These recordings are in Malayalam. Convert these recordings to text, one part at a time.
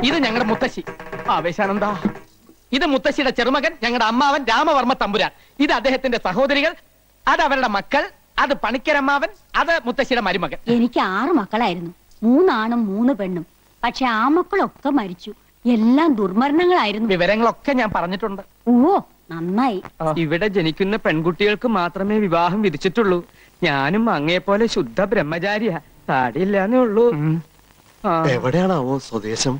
ഇത് ഞങ്ങളുടെ മുത്തശ്ശി ആവേശാനന്ദ ഇത് മുത്തശ്ശിയുടെ ചെറുമകൻ ഞങ്ങളുടെ അമ്മാവൻ രാമവർമ്മ തമ്പുരാൻ ഇത് അദ്ദേഹത്തിന്റെ സഹോദരികൾ അത് അവരുടെ മക്കൾ അത് പണിക്കരമ്മാവൻ അത് മുത്തശ്ശിയുടെ മരുമകൻ എനിക്ക് ആറ് മക്കളായിരുന്നു മൂന്നാണും മൂന്ന് പെണ്ണും പക്ഷെ ആ മക്കളൊക്കെ മരിച്ചു എല്ലാം ദുർമരണങ്ങളായിരുന്നു വിവരങ്ങളൊക്കെ ഞാൻ പറഞ്ഞിട്ടുണ്ട് ഓ നന്നായി ഇവിടെ ജനിക്കുന്ന പെൺകുട്ടികൾക്ക് മാത്രമേ വിവാഹം വിധിച്ചിട്ടുള്ളൂ ഞാനും അങ്ങേപ്പോലെ ശുദ്ധ ബ്രഹ്മചാരിയാ താടിയില്ലാന്നേ ഉള്ളൂ ആ. എവിടെയാണാവോ സ്വദേശം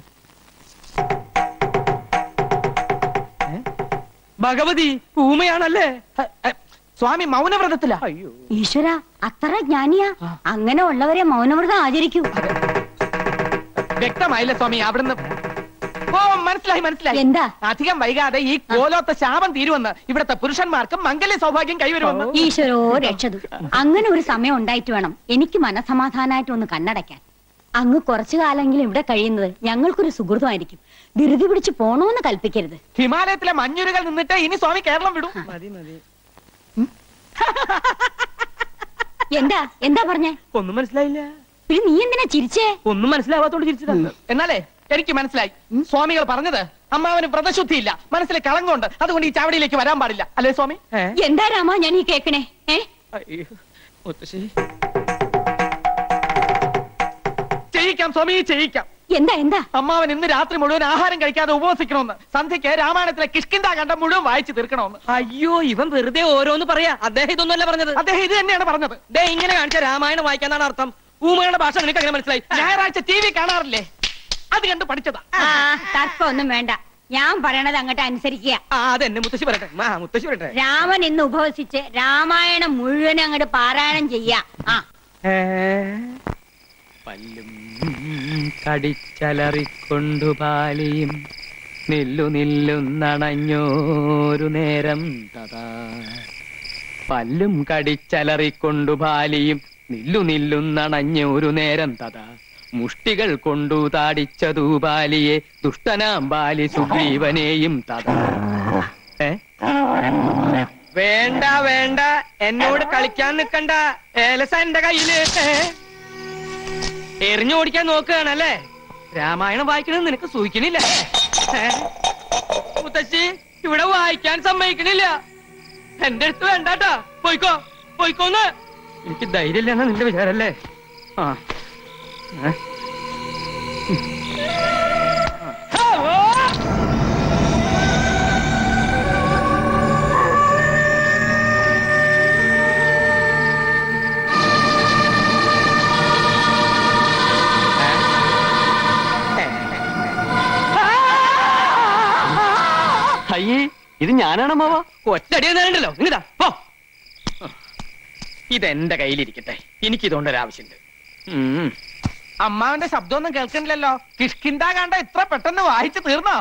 ഭഗവതി ഊമയാണല്ലേ ഹ, ഹ, സ്വാമി മൗനവ്രതത്തില അയ്യോ ഈശ്വര അത്ര ജ്ഞാനിയാ അങ്ങനെ ഉള്ളവരെ മൗനവ്രതം ആചരിക്കൂ വ്യക്തമായില്ല സ്വാമി അവിടുന്ന് ഓ മനസ്സിലായി മനസ്സിലായി എന്താ? അധികം വൈകാതെ ഈ കോലോത്ത ശാപം തീരുമെന്ന് ഇവിടുത്തെ പുരുഷന്മാർക്ക് മംഗല്യ സൗഭാഗ്യം കൈവരുമെന്ന് ഈശ്വരോ രക്ഷതു അങ്ങനെ ഒരു സമയം ഉണ്ടായിട്ട് വേണം എനിക്ക് മനസമാധാനമായിട്ട് ഒന്ന് കണ്ണടയ്ക്കാൻ അങ്ങ് കുറച്ചു കാലെങ്കിലും ഇവിടെ കഴിയുന്നത് ഞങ്ങൾക്കൊരു സുഹൃതമായിരിക്കും ധൃതി പിടിച്ച് പോണോന്ന് കൽപ്പിക്കരുത് ഹിമാലയത്തിലെ മഞ്ഞുരുകൾ നിന്നിട്ട് ഇനി സ്വാമി കേരളം വിടും മതി മതി എന്താ എന്താ പറഞ്ഞേ ഒന്നും മനസ്സിലായില്ല പിന്നെ നീ എന്തിനാ ചിരിച്ചേ ഒന്നും മനസ്സിലാവാത്തോണ്ട് ചിരിച്ചതാ എന്നാലേ എനിക്ക് മനസ്സിലായി സ്വാമികൾ പറഞ്ഞത് അമ്മാവന് വ്രതശുദ്ധിയില്ല മനസ്സിൽ കളങ്കമുണ്ട് അതുകൊണ്ട് ഈ ചാവടിയിലേക്ക് വരാൻ പാടില്ല അല്ലേ സ്വാമി ഏ? എന്താ രാമ ഞാൻ ഈ കേക്കണേ ഏ അയ്യോ മുത്തശ്ശി ചെയ്യിക്കാം സ്വാമി ചെയ്യിക്കാം എന്താ എന്താ അമ്മാവൻ ഇന്ന് രാത്രി മുഴുവൻ ആഹാരം കഴിക്കാതെ ഉപവസിക്കണമെന്ന് സന്ധ്യയ്ക്ക് രാമായണത്തിലെ കിഷ്കിന്ത കണ്ടം മുഴുവൻ വായിച്ചു തീർക്കണമെന്ന് അയ്യോ ഇവൻ വെറുതെ ഓരോന്ന് പറയാ അദ്ദേഹം ഇതൊന്നുമല്ല പറഞ്ഞത് അദ്ദേഹം ഇത് തന്നെയാണ് പറഞ്ഞത് ദേ ഇങ്ങനെ കാണിച്ച രാമായണം വായിക്കാന്നാണ് അർത്ഥം ഊമയുടെ ഭാഷ നിനക്ക് അങ്ങനെ മനസ്സിലായി ഞായറാഴ്ച ടി വി കാണാറില്ലേ അത് കണ്ട് പഠിച്ചതാ ആ തർക്കം ഒന്നും വേണ്ട ഞാൻ പറയണത് അങ്ങോട്ട് അനുസരിക്കുക ആ അതെന്നെ മുത്തശ്ശി പറയട്ടെ മാ മുത്തശ്ശി പറയട്ടെ രാമൻ ഇന്ന് ഉപവസിച്ച് രാമായണം മുഴുവൻ അങ്ങോട്ട് പാരായണം ചെയ്യാ ആ ഏ? പല്ലും കടിച്ചലറിക്കൊണ്ടു പാലിയും നില്ലു നില്ലുന്നണഞ്ഞോരു നേരം തഥാ പല്ലും കടിച്ചലറിക്കൊണ്ടു പാലിയും നില്ലു നില്ലുന്നണഞ്ഞൊരു നേരം തഥാ മുഷ്ടികൾ കൊണ്ടു താടിച്ചതു ബാലിയെ ദുഷ്ടനാം ബാലി സുഗ്രീവനെയും തഥാ ഏ? വേണ്ട വേണ്ട എന്നോട് കളിക്കാൻ നിക്കണ്ട ഏലസ എന്റെ കയ്യില് ഏ? എറിഞ്ഞു ഓടിക്കാൻ നോക്കുകയാണല്ലേ രാമായണം വായിക്കണത് നിനക്ക് സൂഹിക്കണില്ല ഏ? മുത്തശ്ശി ഇവിടെ വായിക്കാൻ സമ്മതിക്കണില്ല എന്റെ അടുത്ത് വേണ്ടാട്ടാ പോയിക്കോ പോയിക്കോന്ന് എനിക്ക് ധൈര്യമില്ലെന്നാ നിന്റെ വിചാരല്ലേ ആ ഏ? ആ, ഓ! അയ്യേ ഇത് ഞാനാണ് മാവ ഒറ്റടി നേരണ്ടല്ലോ ഇങ്ങടാ പോ ഇതെന്റെ കയ്യിലിരിക്കട്ടെ എനിക്കിതുകൊണ്ടൊരു ആവശ്യമുണ്ട് ഉം. അമ്മാവന്റെ ശബ്ദമൊന്നും കേൾക്കണില്ലല്ലോ കിഷ്കിന്ത കണ്ട ഇത്ര പെട്ടെന്ന് വായിച്ചു തീർന്നോ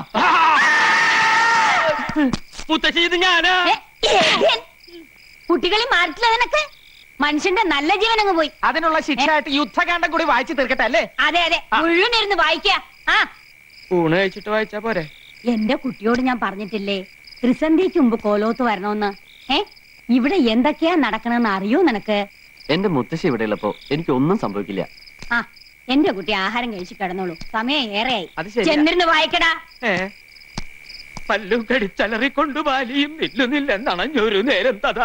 മുത്തശ്ശി ഇത് ഞാനാ ഏ, ഏതിയൻ? കുട്ടികളെ മാറിട്ടില്ല നിനക്ക് മനുഷ്യന്റെ നല്ല ജീവൻ അങ്ങ് പോയി അതിനുള്ള ശിക്ഷയായിട്ട് യുദ്ധകാന്ഡം കൂടി വായിച്ചു തീർക്കട്ടെ അല്ലേ അതെ അതെ മുഴുവൻ ഇരുന്ന് വായിക്ക ആ ഊണ് കഴിച്ചിട്ട് വായിച്ചാ പോരെ എന്റെ കുട്ടിയോട് ഞാൻ പറഞ്ഞിട്ടില്ലേ ത്രിസന്ധിക്ക് മുമ്പ് കോലോത്ത് വരണമെന്ന് ഏ ഇവിടെ എന്തൊക്കെയാ നടക്കണെന്ന് അറിയോ നിനക്ക് എന്റെ മുത്തശ്ശി ഇവിടെ ഉള്ളപ്പോ എനിക്ക് ഒന്നും സംഭവിക്കില്ല ആ എന്റെ കുട്ടി ആഹാരം കഴിച്ച് കിടന്നോളൂ സമയം ഏറെയായി അത് ശരിയാ. ചെന്നിരുന്ന് വായിക്കടാ ഏ പല്ലും കടിച്ചലറിക്കൊണ്ടു ബാലിയും നില്ലുന്നില്ലെന്നണഞ്ഞൊരു നേരം തഥാ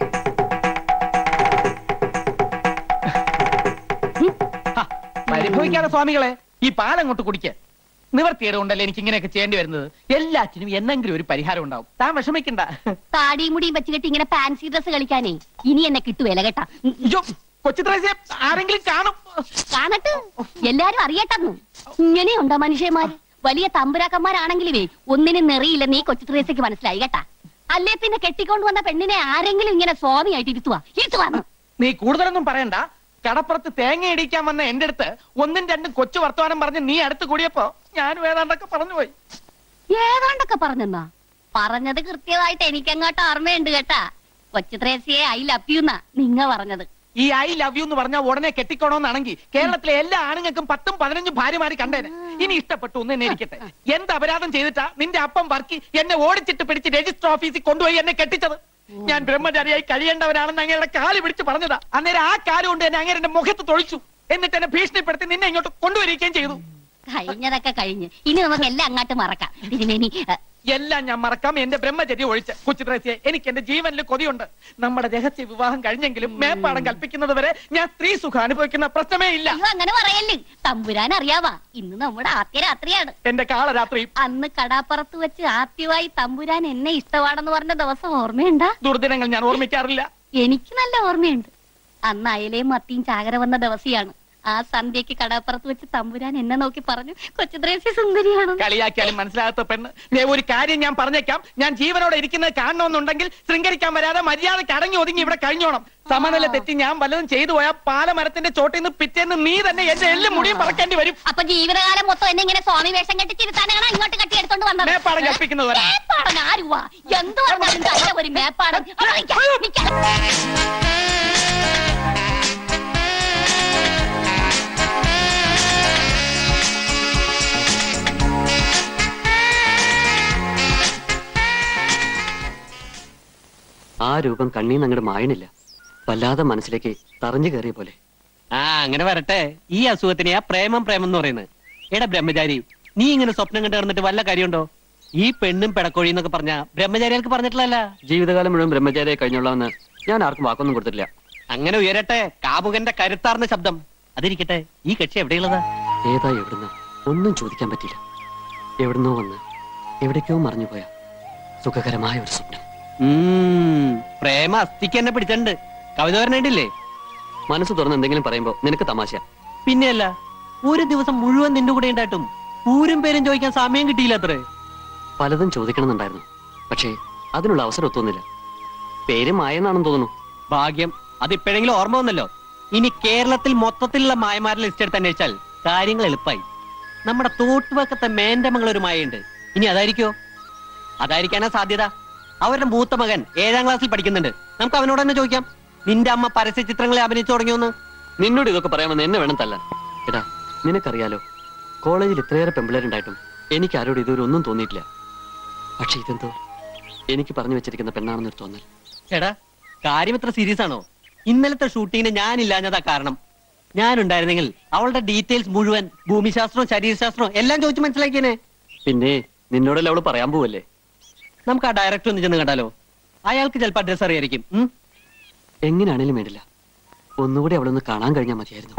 ഹ, പരിഭവിക്കാതെ സ്വാമികളെ ഈ പാലങ്ങോട്ട് കുടിക്ക നിവർത്തിയുടെ കൊണ്ടല്ലേ എനിക്ക് ഇങ്ങനെയൊക്കെ ചെയ്യേണ്ടി വരുന്നത് എല്ലാറ്റിനും എന്നെങ്കിലും ഒരു പരിഹാരം ഉണ്ടാവും താൻ വിഷമിക്കണ്ട താടിയും മുടിയും വെച്ച് കെട്ടി ഇങ്ങനെ ഫാൻസി ഡ്രസ് കളിക്കാനേ ഇനി എന്നെ കിട്ടുവേല കേട്ടാ അയ്യോ കൊച്ചിത്രേസ്യെ ആരെങ്കിലും കാണും കാണട്ടെ എല്ലാരും അറിയട്ടെന്നു ഇങ്ങനെയുണ്ടോ മനുഷ്യന്മാര് വലിയ തമ്പുരാക്കന്മാരാണെങ്കിലുമേ ഒന്നിനും നെറിയില്ല നീ കൊച്ചു ത്രേസയ്ക്ക് മനസ്സിലായി കേട്ടാ അല്ലേ പിന്നെ കെട്ടിക്കൊണ്ട് വന്ന പെണ്ണിനെ ആരെങ്കിലും ഇങ്ങനെ സ്വാമിയായിട്ട് ഇരുത്തുവാ ഇരുത്തുവാന്ന് നീ കൂടുതലൊന്നും പറയണ്ട കടപ്പുറത്ത് തേങ്ങ ഇടിക്കാൻ വന്ന എന്റെ അടുത്ത് ഒന്നും രണ്ടും കൊച്ചു വർത്തമാനം പറഞ്ഞ് നീ അടുത്ത് കൂടിയപ്പോ ഞാനും ഏതാണ്ടൊക്കെ പറഞ്ഞു പോയി ഏതാണ്ടൊക്കെ പറഞ്ഞെന്നാ പറഞ്ഞത് കൃത്യമായിട്ട് എനിക്കങ്ങോട്ട് ഓർമ്മയുണ്ട് കേട്ടാ കൊച്ചു ത്രേസ്യയെ ഐ ലവ് യു എന്നാ നിങ്ങ പറഞ്ഞത് ഈ ഐ ലവ് യു എന്ന് പറഞ്ഞാൽ ഉടനെ കെട്ടിക്കോണോന്നാണെങ്കിൽ കേരളത്തിലെ എല്ലാ ആണുങ്ങൾക്കും പത്തും പതിനഞ്ചും ഭാര്യമാര് കണ്ടേനെ ഇനി ഇഷ്ടപ്പെട്ടു ഒന്ന് എന്നെ ഇരിക്കട്ടെ എന്ത് അപരാധം ചെയ്തിട്ടാ നിന്റെ അപ്പം വർക്കി എന്നെ ഓടിച്ചിട്ട് പിടിച്ച് രജിസ്റ്റർ ഓഫീസിൽ കൊണ്ടുപോയി എന്നെ കെട്ടിച്ചത് ഞാൻ ബ്രഹ്മചാരിയായി കഴിയേണ്ടവനാണെന്ന് അങ്ങയുടെ കാല് പിടിച്ച് പറഞ്ഞതാ അന്നേരം ആ കാല് കൊണ്ട് എന്നെ അങ്ങനെ എന്റെ മുഖത്ത് തൊഴിച്ചു എന്നിട്ട് എന്നെ ഭീഷണിപ്പെടുത്തി നിന്നെ ഇങ്ങോട്ട് കൊണ്ടുവരികയും ചെയ്തു കഴിഞ്ഞതൊക്കെ കഴിഞ്ഞ് ഇനി നമുക്ക് എല്ലാം അങ്ങോട്ട് മറക്കാം തിരുമേനി അ, എല്ലാം ഞാൻ മറക്കാം എന്റെ ബ്രഹ്മചര്യ ഒഴിച്ച് കൊച്ചുദ്രസ്യെ എനിക്ക് എന്റെ ജീവനിൽ കൊതിയുണ്ട് നമ്മുടെ രഹസ്യ വിവാഹം കഴിഞ്ഞെങ്കിലും മേപ്പാടം കൽപ്പിക്കുന്നത് വരെ ഞാൻ സ്ത്രീ സുഖം അനുഭവിക്കുന്ന പ്രശ്നമേ ഇല്ല അയ്യോ അങ്ങനെ പറയല്ലേ തമ്പുരാൻ അറിയാവാ ഇന്ന് നമ്മുടെ ആദ്യ രാത്രിയാണ് എന്റെ കാളരാത്രി അന്ന് കടാപ്പുറത്ത് വെച്ച് ആദ്യമായി തമ്പുരാൻ എന്നെ ഇഷ്ടമാണെന്ന് പറഞ്ഞ ദിവസം ഓർമ്മയുണ്ടാ ദുർദിനങ്ങൾ ഞാൻ ഓർമ്മിക്കാറില്ല എനിക്ക് നല്ല ഓർമ്മയുണ്ട് അന്ന് അയലയും മത്തിയും ചാകര വന്ന ദിവസിയാണ് ആ സന്ധ്യക്ക് കടാപ്പുറത്ത് വെച്ച് തമ്പുരാൻ എന്നെ നോക്കി പറഞ്ഞു കൊച്ചുദ്രേസ്യ സുന്ദരിയാണ് കളിയാക്കിയാലും മനസ്സിലാകാത്ത പെണ്ണ് ദേ ഒരു കാര്യം ഞാൻ പറഞ്ഞേക്കാം ഞാൻ ജീവനോടെ ഇരിക്കുന്നത് കാണണമെന്നുണ്ടെങ്കിൽ ശൃംഗരിക്കാൻ വരാതെ മര്യാദയ്ക്ക് അടങ്ങി ഒതുങ്ങി ഇവിടെ കഴിഞ്ഞോണം സമനില തെറ്റി ഞാൻ വല്ലതും ചെയ്തു പോയാൽ പാലമരത്തിന്റെ ചോട്ടിൽ നിന്ന് പിറ്റേന്ന് നീ തന്നെ എന്റെ എല്ലും മുടിയും പറക്കേണ്ടി വരും അപ്പൊ ജീവിതകാലം മൊത്തം എന്നെ ഇങ്ങനെ സ്വാമി വേഷം കെട്ടി ചിരുത്താനാണ് ഇങ്ങോട്ട് കെട്ടിയെടുത്തോണ്ട് വന്നത് മേപ്പാടം കൽപ്പിക്കുന്നത് വരെ മേപ്പാടൻ ആരുവാ എന്ത് പറഞ്ഞാലും തന്റെ ഒരു മേപ്പാടൻ അവിടെ നിൽക്കാം, നിൽക്കാം. ആ രൂപം കണ്ണീന്ന് അങ്ങോട്ട് മായണില്ല വല്ലാതെ മനസ്സിലേക്ക് തറഞ്ഞു കയറിയ പോലെ ആ അങ്ങനെ വരട്ടെ ഈ അസുഖത്തിനെയാ പ്രേമം പ്രേമം എന്ന് പറയുന്നത് എടാ ബ്രഹ്മചാരി നീ ഇങ്ങനെ സ്വപ്നം കണ്ട് കിടന്നിട്ട് വല്ല കാര്യമുണ്ടോ ഈ പെണ്ണും പെടക്കോഴി എന്നൊക്കെ പറഞ്ഞ ബ്രഹ്മചാരികൾക്ക് പറഞ്ഞിട്ടില്ലല്ല ജീവിതകാലം മുഴുവൻ ബ്രഹ്മചാരിയെ കഴിഞ്ഞോളാമെന്ന് ഞാൻ ആർക്കും വാക്കൊന്നും കൊടുത്തിട്ടില്ല അങ്ങനെ ഉയരട്ടെ കാമുകന്റെ കരുത്താർന്ന ശബ്ദം അതിരിക്കട്ടെ ഈ കക്ഷി എവിടെയുള്ളതാ ഏതാ എവിടുന്ന് ഒന്നും ചോദിക്കാൻ പറ്റില്ല എവിടുന്നോ വന്ന് എവിടേക്കോ മറിഞ്ഞു പോയ സുഖകരമായ ഒരു സ്വപ്നം ഉം, പ്രേമ അസ്ഥിക്ക് എന്നെ പിടിച്ചിട്ടുണ്ട് കവിത വരണേണ്ടില്ലേ മനസ്സ് തുറന്ന് എന്തെങ്കിലും പറയുമ്പോ നിനക്ക് തമാശ പിന്നെയല്ല ഒരു ദിവസം മുഴുവൻ നിന്റെ കൂടെ ഉണ്ടായിട്ടും ഊരും പേരും ചോദിക്കാൻ സമയം കിട്ടിയില്ല അത്രേ പലതും ചോദിക്കണമെന്നുണ്ടായിരുന്നു പക്ഷേ അതിനുള്ള അവസരം ഒത്തുവന്നില്ല പേര് മായെന്നാണെന്ന് തോന്നുന്നു ഭാഗ്യം അതിപ്പോഴെങ്കിലും ഓർമ്മ വന്നല്ലോ ഇനി കേരളത്തിൽ മൊത്തത്തിലുള്ള മായമാരുടെ ലിസ്റ്റ് എടുത്ത് അന്വേഷിച്ചാൽ കാര്യങ്ങൾ എളുപ്പമായി നമ്മുടെ തോട്ടുവക്കത്തെ മേന്റമംഗൾ ഒരു മായയുണ്ട് ഇനി അതായിരിക്കോ അതായിരിക്കാനാ സാധ്യത അവരുടെ മൂത്ത മകൻ ഏഴാം ക്ലാസ്സിൽ പഠിക്കുന്നുണ്ട് നമുക്ക് അവനോട് തന്നെ ചോദിക്കാം നിന്റെ അമ്മ പരസ്യ ചിത്രങ്ങളെ അഭിനയിച്ചു തുടങ്ങിയോന്ന് നിന്നോട് ഇതൊക്കെ പറയാമെന്ന് എന്നെ വേണം തല്ലാൻ എടാ നിനക്കറിയാലോ കോളേജിൽ ഇത്രയേറെ പെമ്പിളേരുണ്ടായിട്ടും എനിക്ക് ആരോട് ഇതുവരെ ഒന്നും തോന്നിയിട്ടില്ല പക്ഷെ ഇതെന്തോ എനിക്ക് പറഞ്ഞു വെച്ചിരിക്കുന്ന പെണ്ണാണെന്നൊരു തോന്നൽ എടാ കാര്യം ഇത്ര സീരിയസ് ആണോ ഇന്നലത്തെ ഷൂട്ടിങ്ങിന് ഞാനില്ലാഞ്ഞതാ കാരണം ഞാനുണ്ടായിരുന്നെങ്കിൽ അവളുടെ ഡീറ്റെയിൽസ് മുഴുവൻ ഭൂമിശാസ്ത്രവും ശരീരശാസ്ത്രവും എല്ലാം ചോദിച്ചു മനസ്സിലാക്കിയേനെ പിന്നെ നിന്നോടല്ലേ അവള് പറയാൻ പോവല്ലേ നമുക്ക് ആ ഡയറക്ടർ ഒന്ന് ചെന്ന് കണ്ടാലോ അയാൾക്ക് ചിലപ്പോൾ അഡ്രസ് അറിയായിരിക്കും ഉം? എങ്ങനെയാണേലും വേണ്ടില്ല ഒന്നുകൂടി അവളൊന്ന് കാണാൻ കഴിഞ്ഞാൽ മതിയായിരുന്നു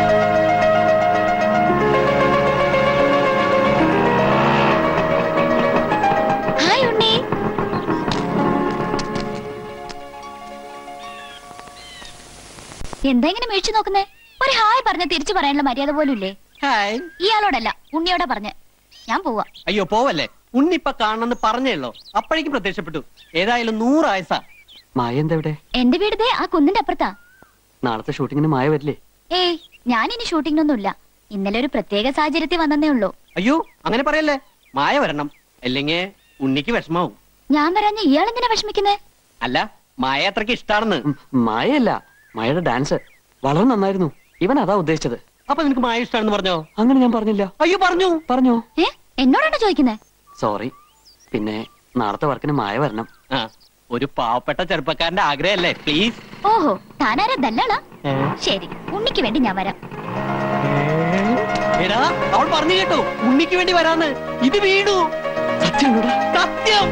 ഹായ് ഉണ്ണി എന്താ ഇങ്ങനെ മേടിച്ചു നോക്കുന്നേ ഒരു ഹായ് പറഞ്ഞ തിരിച്ചു പറയാനുള്ള മര്യാദ പോലും ഇല്ലേ ഹായ് ഇയാളോടല്ല ഉണ്ണിയോടാ പറഞ്ഞ ഞാൻ പോവാ അയ്യോ പോവല്ലേ ഉണ്ണിപ്പ കാണണമെന്ന് പറഞ്ഞേള്ളോ അപ്പോഴേക്കും പ്രത്യക്ഷപ്പെട്ടു ഏതായാലും നൂറ് ആയസാ മായ എന്താ ഇവിടെ എന്റെ വീട് ദേ ആ കുന്നിന്റെ അപ്പുറത്താ നാളത്തെ ഷൂട്ടിങ്ങിന് മായ വരില്ലേ ഏയ് ഞാൻ ഇനി ഷൂട്ടിങ്ങിനൊന്നുമില്ല ഇന്നലെ ഒരു പ്രത്യേക സാഹചര്യത്തിൽ വന്നതേ ഉള്ളൂ അയ്യോ അങ്ങനെ പറയല്ലേ മായ വരണം അല്ലെങ്കിൽ ഉണ്ണിക്ക് വിഷമാവും ഞാൻ വരാഞ്ഞ ഇയാൾ എന്തിനാ വിഷമിക്കുന്നേ അല്ല മായ അത്രയ്ക്ക് ഇഷ്ടാണെന്ന് ഉം, മായയല്ല മായയുടെ ഡാൻസ് വളരെ നന്നായിരുന്നു ഇവൻ അതാ ഉദ്ദേശിച്ചത് അപ്പൊ നിനക്ക് മായ ഇഷ്ടാണെന്ന് പറഞ്ഞോ അങ്ങനെ ഞാൻ പറഞ്ഞില്ല അയ്യോ പറഞ്ഞു പറഞ്ഞോ ഏ എന്നോടാണോ ചോദിക്കുന്നേ സോറി പിന്നെ നാളത്തെ വർക്കിന് മായ വരണം ആ ഒരു പാവപ്പെട്ട ചെറുപ്പക്കാരന്റെ ആഗ്രഹമല്ലേ പ്ലീസ് ഓഹോ താനാരാ ദല്ലാളാ ശരി ഉണ്ണിക്ക് വേണ്ടി ഞാൻ വരാം എടാ അവൾ പറഞ്ഞു കേട്ടോ ഉണ്ണിക്ക് വേണ്ടി വരാന്ന് ഇത് വീണു സത്യമാണോടാ സത്യം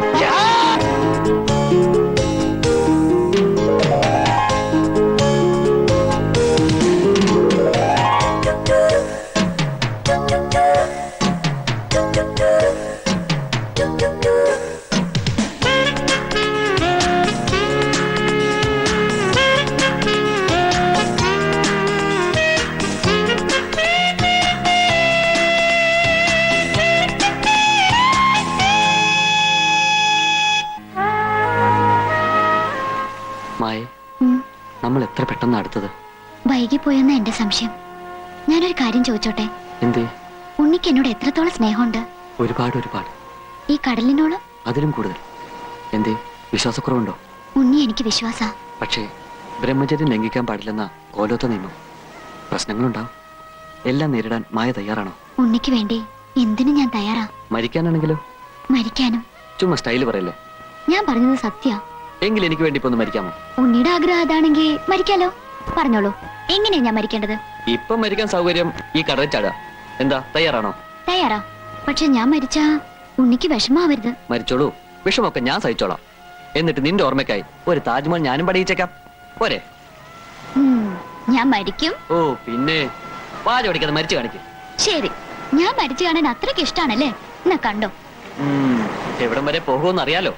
മായെ ഉം, നമ്മൾ എത്ര പെട്ടെന്ന് അടുത്തത് വൈകിപ്പോയെന്ന എന്റെ സംശയം ഞാനൊരു കാര്യം ചോദിച്ചോട്ടെ എന്തേ ഉണ്ണിക്ക് എന്നോട് എത്രത്തോളം സ്നേഹമുണ്ട് ഒരുപാട് ഒരുപാട് ഈ കടലിനോളം അതിലും കൂടുതൽ എന്തേ വിശ്വാസക്കുറവുണ്ടോ ഉണ്ണി എനിക്ക് വിശ്വാസാ പക്ഷേ ബ്രഹ്മചര്യം ലംഘിക്കാൻ പാടില്ലെന്ന കോലോത്ത നിയമം പ്രശ്നങ്ങളുണ്ടാവും എല്ലാം നേരിടാൻ മായ തയ്യാറാണോ ഉണ്ണിക്ക് വേണ്ടി എന്തിനും ഞാൻ തയ്യാറാ മരിക്കാനാണെങ്കിലോ മരിക്കാനും ചുമ്മാ സ്റ്റൈല് പറയല്ലേ ഞാൻ പറഞ്ഞത് സത്യ എങ്കിൽ എനിക്ക് വേണ്ടി ഇപ്പൊ ഒന്ന് മരിക്കാമോ ഉണ്ണിയുടെ ആഗ്രഹം അതാണെങ്കിൽ മരിക്കാലോ പറഞ്ഞോളൂ എങ്ങനെയാ ഞാൻ മരിക്കേണ്ടത് ഇപ്പം മരിക്കാൻ സൗകര്യം ഈ കടൽ ചാടുക എന്താ തയ്യാറാണോ തയ്യാറാ പക്ഷെ ഞാൻ മരിച്ച ഉണ്ണിക്ക് വിഷമാവരുത് മരിച്ചോളൂ വിഷമൊക്കെ ഞാൻ സഹിച്ചോളാം എന്നിട്ട് നിന്റെ ഓർമ്മയ്ക്കായി ഒരു താജ്മഹൽ ഞാനും പടിയിച്ചേക്കാം പോരെ ഉം, ഞാൻ മരിക്കും ഓ പിന്നെ വാച പഠിക്കാതെ മരിച്ചു കാണിക്കും ശരി ഞാൻ മരിച്ചു കാണാൻ അത്രയ്ക്ക് ഇഷ്ടാണല്ലേ എന്നാ കണ്ടോ എവിടം വരെ പോകുമെന്ന് അറിയാലോ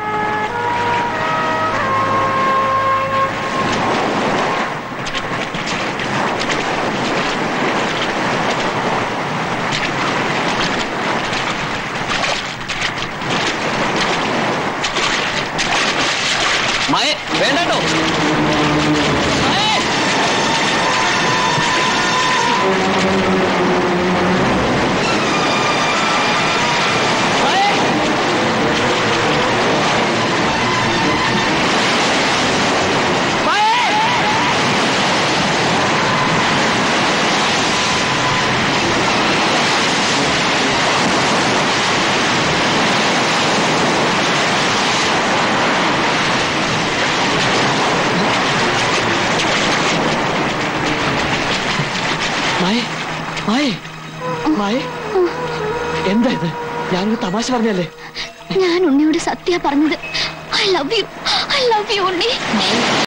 മായ വേണ്ടോ മായ മായ മായ എന്താ ഇത് ഞാനൊരു തമാശ പറഞ്ഞല്ലേ ഞാൻ ഉണ്ണിയോട് സത്യ പറഞ്ഞത് I love you I love you Unni